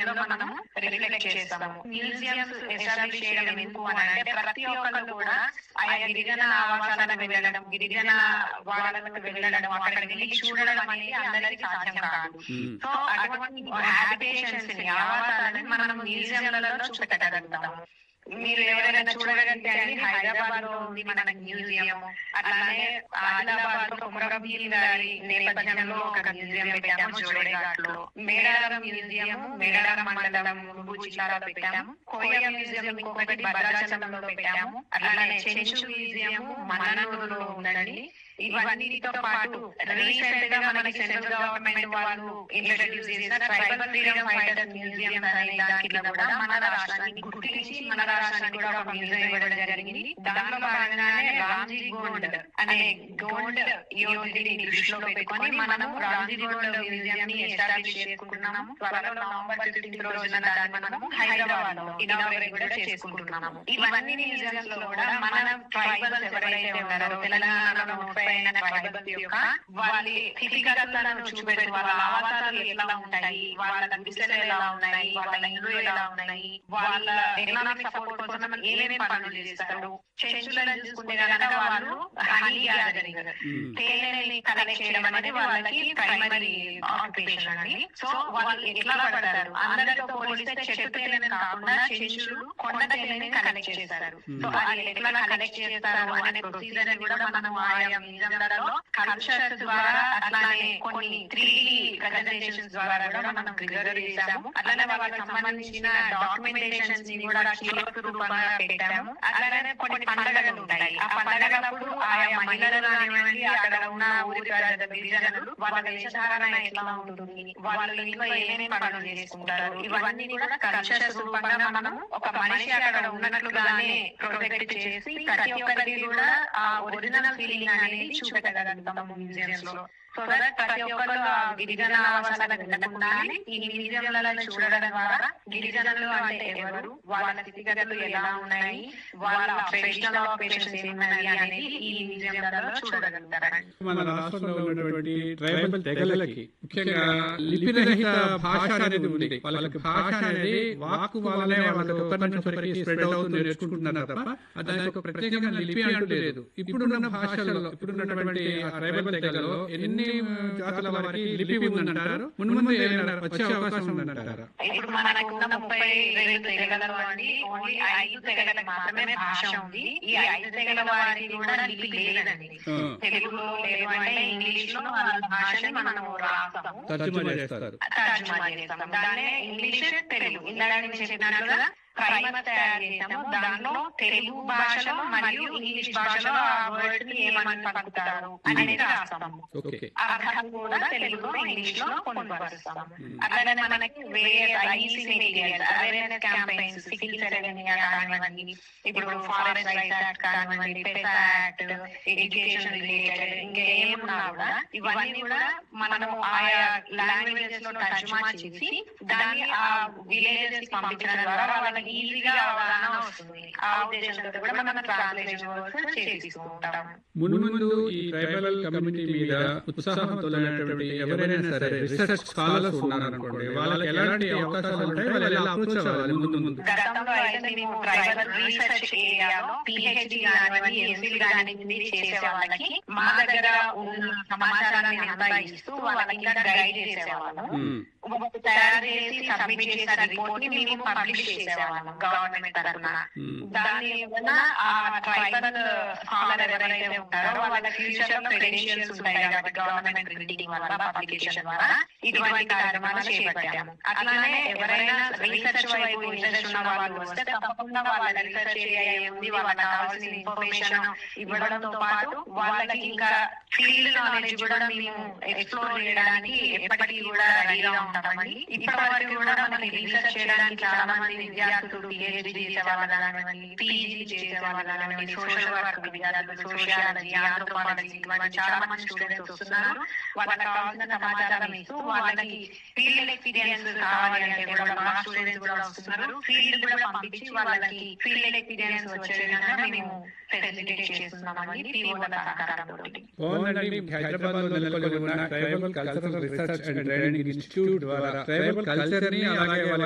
లో మనము రిఫ్లెక్ట్ చేస్తాము మ్యూజియంస్ ఎస్టాబ్లిష్ చేయడం ఎందుకు అని అంటే ప్రతి ఒక్కళ్ళు కూడా ఆయా గిరిజన ఆవాసాలకు వెళ్ళడం గిరిజన వాళ్ళకు వెళ్ళడం అక్కడ వెళ్ళి చూడడం అనేది అందరికీ సాధ్యం కాదు సో అటువంటి హ్యాబిటేషన్స్ ని ఆవాసాలని మనం మ్యూజియంలలో చూపెట్టగలుగుతాము మీరు ఎవరైనా చూడగలిగితే అండి హైదరాబాద్ లో ఉంది మనకి మ్యూజియం అట్లానే ఆదిలాబాద్ లో కుమరభీల్ గారి నేపథ్యంలో ఒక మ్యూజియం పెట్టాము జోడేఘాట్ లో మేడారం మ్యూజియం మేడారం మండలం ములుగు జిల్లాలో పెట్టాము కోయ మ్యూజియం ఇంకొకటి భద్రాచలంలో పెట్టాము అట్లానే చెంచు మ్యూజియం మననూరులో ఉందండి ఇవన్నిటితో పాటు రీసెంట్ గా మనకి సెంట్రల్ గవర్నమెంట్ వాళ్ళు ఇంట్రడ్యూస్ చేసిన ట్రైబల్ ఫ్రీడమ్ ఫైటర్ మ్యూజియం అనే దాంట్లో కూడా మన రాష్ట్రాన్ని గుర్తించి మన రాష్ట్రానికి కూడా ఒక మ్యూజియం ఇవ్వడం జరిగింది దానిలో భాగంగానే రామ్జీ గోండ్ అనే గోండ్ యోగిని దృష్టిలో పెట్టుకొని మనము రామ్జీ గోండ్ మ్యూజియం ని ఎస్టాబ్లిష్ చేసుకుంటున్నాము త్వరలో నవంబర్ ఫిఫ్టీన్త్ రోజున దాన్ని మనము హైదరాబాద్ లో ఇనాగరేట్ కూడా చేసుకుంటున్నాము ఇవన్నీ మ్యూజియంస్ లో కూడా మన ట్రైబల్స్ ఎవరైతే ఉన్నారో తెలంగాణలో నోటిఫై అయిన ట్రైబల్స్ యొక్క వాళ్ళ స్థితిగతులను చూపెడుతూ వాళ్ళ ఆవాసాలు ఎలా ఉంటాయి వాళ్ళ గుడిసెలు ఎలా ఉన్నాయి వాళ్ళ ఇల్లు ఎలా ఉన్నాయి వాళ్ళ ఎకనామిక్ సపోర్ట్ కోసం ఏమేమి పనులు చేస్తారు చెంచులను చూసుకుంటే కనుక వాళ్ళు హనీ గ్యాదరింగ్ తేనెని కలెక్ట్ చేయడం అనేది వాళ్ళకి ప్రైమరీ ఆక్యుపేషన్ అండి సో వాళ్ళు ఎట్లా పడతారు అందరితో పోలిస్తే చెట్టు తేనెని కాకుండా చెంచులు కొండ తేనెని కలెక్ట్ చేస్తారు సో అది ఎట్లా కలెక్ట్ చేస్తారు అనే ప్రొసీజర్ కూడా మనం ఆయా మ్యూజియంలలో కల్చర్స్ ద్వారా అట్లానే కొన్ని త్రీ ప్రజెంటేషన్స్ ద్వారా కూడా మనం ప్రిజర్వ్ చేశాము అట్లానే వాళ్ళకి సంబంధించిన డాక్యుమెంటేషన్స్ ని కూడా కీలక రూపంగా పెట్టాము అట్లానే కొన్ని పండుగలు ఉంటాయి ఆ పండుగలప్పుడు ఆయా మహిళలు కానివ్వండి అక్కడ ఉన్న ఊరి ప్రజల గిరిజనులు వాళ్ళ వేషధారణ ఎట్లా ఉంటుంది వాళ్ళ ఇంట్లో ఏమేమి పనులు చేసుకుంటారు ఇవన్నీ కూడా కల్చర్స్ రూపంగా మనం ఒక మనిషి అక్కడ ఉన్నట్లుగానే ప్రొజెక్ట్ చేసి ప్రతి ఒక్కరికి కూడా ఆ ఒరిజినల్ ఫీలింగ్ అనేది చూపెట్టగలుగుతాము మ్యూజియంస్ లో సో దట్ ప్రతి ఒక్కరు ఆ గిరిజన ఆవాసాలకు వెళ్ళకుండానే ఈ మ్యూజియంలలో చూడడం ద్వారా గిరిజనులు అంటే ఎవరు వాళ్ళ స్థితిగతులు ఎలా ఉన్నాయి వాళ్ళ ట్రెడిషనల్ ఆపరేషన్స్ ఏమున్నాయి అనేది ఈ మ్యూజియంలలో చూడగలుగుతారండి మన రాష్ట్రంలో ఉన్నటువంటి ట్రైబల్ తెగలకి ముఖ్యంగా లిపి రహిత భాష అనేది ఉంది వాళ్ళకి భాష అనేది వాక్కు వల్లనే వాళ్ళకి ఒకరి నుంచి ఒకరికి స్ప్రెడ్ అవుతూ నేర్చుకుంటున్నారు తప్ప దానికి ఒక ప్రత్యేకంగా లిపి అంటూ లేదు ఇప్పుడున్న భాషలలో ఇప్పుడున్నటువంటి ఆ ట్రైబల్ తెగలలో ఎన్ని జాతుల వారికి లిపి ఉందంటారు ముందు ముందు ఏమైనా వచ్చే అవకాశం ఉందంటారా ఇప్పుడు మనకు ఉన్న ముప్పై రెండు తెగలలో అండి ఓన్లీ ఐదు తెగలకు మాత్రమే భాష ఉంది ఈ ఐదు తెగల వారికి కూడా లిపి లేదండి ఆ, తెలుగులో లేదు అంటే ఇంగ్లీష్ లో వాళ్ళ భాషని మనం రాస్తాము తర్జుమా చేస్తారు తర్జుమా చేస్తాం దాన్నే ఇంగ్లీష్ తెలుగు ఇందాక నేను చెప్పినట్లుగా ప్రైమర్ తయారు చేసాము దానిలో తెలుగు భాషలో మరియు ఇంగ్లీష్ భాషలో ఆ వర్డ్ ని ఏమని పలుకుతారు అనేది రాస్తాము ఓకే అర్థం కూడా తెలుగులో ఇంగ్లీష్ లో పొందుపరుస్తాము అట్లానే మనకి వేరే IC material awareness campaigns sickle cell anaemia కానివ్వండి ఇప్పుడు ఫారెస్ట్ రైట్స్ యాక్ట్ కానివ్వండి పెసా యాక్ట్ ఎడ్యుకేషన్ రిలేటెడ్ ఇంకా ఏమున్నా కూడా ఇవన్నీ కూడా మనము ఆయా లాంగ్వేజెస్ లో తర్జుమా చేసి దాన్ని ఆ విలేజెస్ పంపించడం ద్వారా వాళ్ళకి ఈజీగా అవగాహన వస్తుంది ఆ ఉద్దేశంతో కూడా మనం ట్రాన్స్లేషన్ వర్క్స్ చేపిస్తూ ఉంటాం ముందు ముందు ఈ ట్రైబల్ కమ్యూనిటీ మీద ఉత్సాహంతో ఉన్నటువంటి ఎవరైనా సరే రీసెర్చ్ స్కాలర్స్ ఉన్నారనుకోండి వాళ్ళకి ఎలాంటి అవకాశాలు ఉంటాయి వాళ్ళు ఎలా అప్రోచ్ అవ్వాలి ముందు ముందు గతంలో అయితే మేము ట్రైబల్ రీసెర్చ్ ఏరియాలో పిహెచ్డి కానివ్వండి ఎంఫిల్ కానివ్వండి చేసే వాళ్ళకి మా దగ్గర ఉన్న సమాచారాన్ని అంతా ఇస్తూ వాళ్ళకి ఇంకా గైడ్ చేసేవాళ్ళం మ్మ్. ఒకటి తయారు చేసి సబ్మిట్ చేసిన రిపోర్ట్ ని మేము పబ్లిష్ చేసేవాళ్ళం గవర్నమెంట్ తరఫున మ్మ్. దాని వలన ఆ ట్రైబల్ స్కాలర్ ఎవరైతే ఉంటారో వాళ్ళ ఫ్యూచర్ లో క్రెడెన్షియల్స్ ఉంటాయి కాబట్టి గవర్నమెంట్ ప్రింటింగ్ వల్ల పబ్లికేషన్ ద్వారా ఇటువంటి కార్యక్రమాలు చేపట్టాము అట్లానే ఎవరైనా రీసెర్చ్ వైపు ఇంట్రెస్ట్ ఉన్న వాళ్ళు వస్తే తప్పకుండా వాళ్ళ రీసెర్చ్ ఏరియా ఏముంది వాళ్ళకి కావాల్సిన ఇన్ఫర్మేషన్ ఇవ్వడంతో పాటు వాళ్ళకి ఇంకా ఫీల్డ్ నాలెడ్జ్ కూడా మేము ఎక్స్ప్లోర్ చేయడానికి ఎప్పటికీ కూడా రెడీగా ఉంటామండి ఇప్పటి వరకు కూడా మనకి రీసెర్చ్ చేయడానికి చాలా మంది విద్యార్థులు పిహెచ్డి చేసే వాళ్ళు కానివ్వండి పీజీ చేసే వాళ్ళు కానివ్వండి సోషల్ వర్క్ విద్యార్థులు సోషియాలజీ ఆంథ్రోపాలజీ ఇటువంటి చాలా మంది స్టూడెంట్స్ వస్తున్నారు వాళ్ళకి కావాల్సిన సమాచారం ఇస్తూ వాళ్ళకి ఫీల్డ్ ఎక్స్పీరియన్స్ కావాలి అంటే కూడా మా స్టూడెంట్స్ కూడా వస్తున్నారు ఫీల్డ్ కూడా పంపించి వాళ్ళకి ఫీల్డ్ ఎక్స్పీరియన్స్ వచ్చే విధంగా మేము ఫెసిలిటేట్ చేస్తున్నామండి పీఓల సహకారంతో బాగుందండి హైదరాబాద్ లో నెలకొల్పి ఉన్న tribal cultural research and training institute ద్వారా ట్రైబల్ కల్చర్ ని అలాగే వాళ్ళ